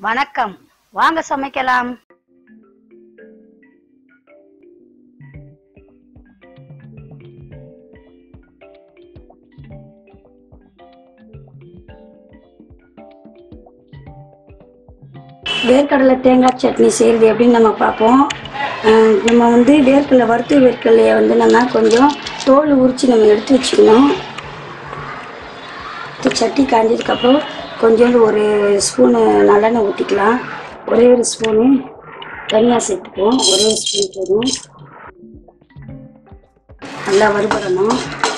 வணக்கம் வாங்க சமைக்கலாம் வேர்க்கடலை தேங்காய் சட்னி செய்கிறது எப்படின்னு நம்ம பார்ப்போம் அஹ் நம்ம வந்து வேர்க்கடலை வறுத்து வேர்க்கடலையை வந்து நம்ம கொஞ்சம் தோல் உரித்து நம்ம எடுத்து வச்சுக்கணும் இது சட்டி காஞ்சதுக்கப்புறம் கொஞ்சோண்டு ஒரு ஸ்பூனு நல்லெண்ணெய் ஊற்றிக்கலாம் ஒரே ஒரு ஸ்பூனு தனியாக சேர்த்துக்குவோம் ஒரே ஒரு ஸ்பூன் போதும் நல்லா வறுபடணும்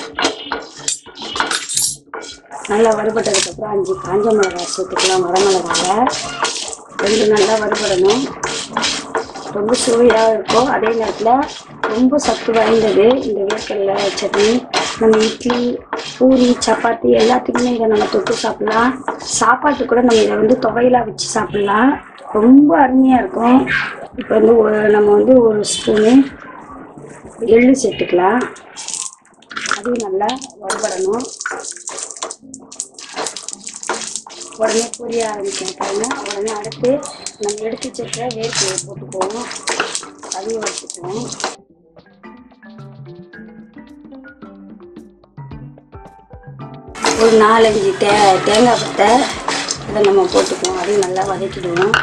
நல்லா வறுபட்டதுக்கப்புறம் அஞ்சு காஞ்ச மிளகாய் சேர்த்துக்கலாம் வரமிளகாவை ரெண்டு நல்லா வறுபடணும் ரொம்ப சுவையாக இருக்கும் அதே நேரத்தில் ரொம்ப சத்து வாய்ந்தது இந்த வேர்க்கடலை சட்னி நம்ம இட்லி பூரி சப்பாத்தி எல்லாத்துக்குமே இதை நம்ம தொட்டு சாப்பிடலாம் சாப்பாட்டுக்கு கூட நம்ம இதை வந்து துவையலாக வச்சு சாப்பிடலாம் ரொம்ப அருமையாக இருக்கும் இப்போ வந்து ஒரு- நம்ம வந்து ஒரு ஸ்பூனு எள்ளு சேர்த்துக்கலாம் அதுவும் நல்லா வறுபடணும் உடனே பொரிய ஆரம்பிக்கும் பாருங்க உடனே அடுத்து நம்ம எடுத்து வச்சிருக்கிற வேர்க்கடலை போட்டுக்குவோம் அதையும் வச்சுக்குவோம் ஒரு நாலஞ்சு தே தேங்காய் பத்தை இதை நம்ம போட்டுக்குவோம் அதையும் நல்லா வதக்கிடுவோம்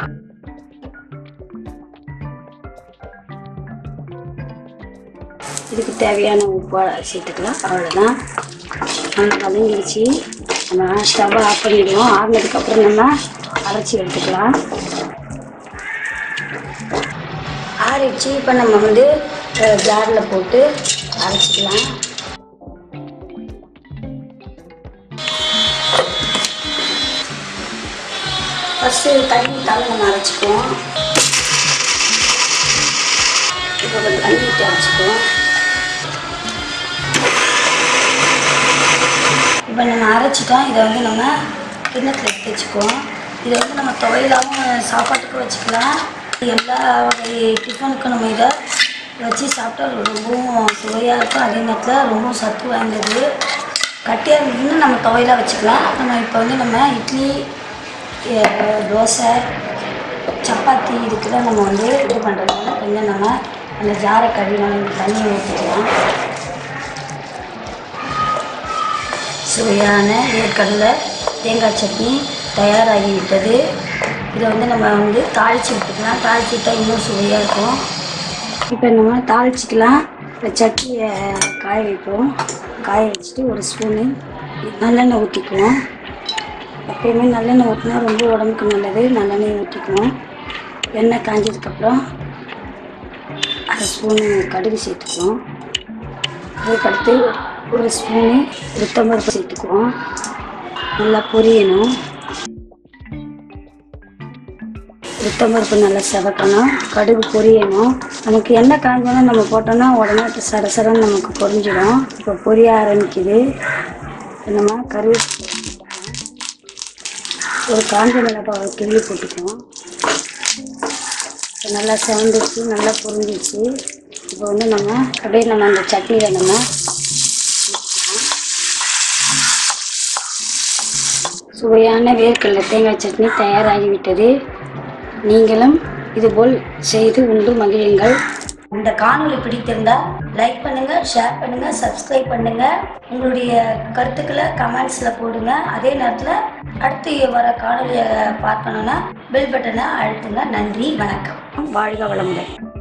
இதுக்கு தேவையான உப்பு சேர்த்துக்கலாம் அவ்வளோதான் நல்லா வதங்கிடுச்சு நம்ம ஸ்டவ் ஆஃப் பண்ணிடுவோம் ஆறுனதுக்கப்புறம் நம்ம அரைச்சி எடுத்துக்கலாம் ஆறிடுச்சு இப்போ நம்ம வந்து ஜாரில் போட்டு அரைச்சிக்கலாம் ஃபஸ்ட்டு தண்ணி தலை நம்ம அரைச்சிக்குவோம் இப்போ கொஞ்சம் தண்ணி ஊற்றி அரைச்சிக்குவோம் இப்போ நம்ம அரைச்சிட்டோம் இதை வந்து நம்ம கிண்ணத்தில் எடுத்து வச்சுக்குவோம் இதை வந்து நம்ம துவையலாகவும் சாப்பாட்டுக்கு வச்சுக்கலாம் எல்லா வகை டிஃபனுக்கும் நம்ம இதை வச்சு சாப்பிட்டா ரொம்பவும் சுவையாக இருக்கும் அதே நேரத்தில் ரொம்ப சத்து வாய்ந்தது கட்டியாக இருந்ததுன்னு நம்ம துவையலாக வச்சுக்கலாம் நம்ம இப்போ வந்து நம்ம இட்லி அஹ், தோசை சப்பாத்தி இதுக்கெல்லாம் நம்ம வந்து இது பண்ணுறதுனால கொஞ்சம் நம்ம அந்த ஜாரை கழுவி நம்ம தண்ணி ஊற்றிக்கலாம் சுவையான வேர்க்கடலை தேங்காய் சட்னி தயாராகிவிட்டது இதை வந்து நம்ம வந்து தாளித்து விட்டுக்கலாம் தாளித்து விட்டால் இன்னும் சுவையாக இருக்கும் இப்போ நம்ம தாளிச்சிக்கலாம் இந்த சட்னியை காய வைப்போம் காய வச்சுட்டு ஒரு ஸ்பூனு நல்லெண்ணெய் ஊற்றிக்குவோம் எப்பயுமே நல்லெண்ணெய் ஊற்றினா ரொம்ப உடம்புக்கு நல்லது நல்லெண்ணெய் ஊற்றிக்குவோம் எண்ணெய் காஞ்சதுக்கப்புறம் அரை ஸ்பூனு கடுகு சேர்த்துக்குவோம் அதுக்கடுத்து ஒரு ஸ்பூனு உளுத்தம்பருப்பு சேர்த்துக்குவோம் நல்லா பொரியணும் உளுத்தம்பருப்பு நல்லா செவக்கணும் கடுகு பொரியணும் நமக்கு எண்ணெய் காஞ்சோன்னா நம்ம போட்டோம்னா உடனே அது சர சரன்னு நமக்கு பொரிஞ்சிடும் இப்போ பொரிய ஆரம்பிக்குது நம்ம கருவேப்பிலை ஒரு காஞ்ச மிளகாய் கிள்ளி போட்டுக்குவோம் இப்போ நல்லா செவந்துச்சு நல்லா பொரிஞ்சிச்சு இப்போ வந்து நம்ம அப்படியே நம்ம அந்த சட்னியில் நம்ம சுவையான வேர்க்கடலை தேங்காய் சட்னி தயாராகிவிட்டது நீங்களும் இதுபோல் செய்து உண்டு மகிழுங்கள் இந்த காணொளி பிடித்திருந்தா லைக் பண்ணுங்க ஷேர் பண்ணுங்க சப்ஸ்கிரைப் பண்ணுங்க உங்களுடைய கருத்துக்களை கமெண்ட்ஸ்ல போடுங்க அதே நேரத்தில் அடுத்து வர காணொலியை பார்க்கணுன்னா பெல் பட்டனை அழுத்துங்க நன்றி வணக்கம் வாழ்க வளமுடன்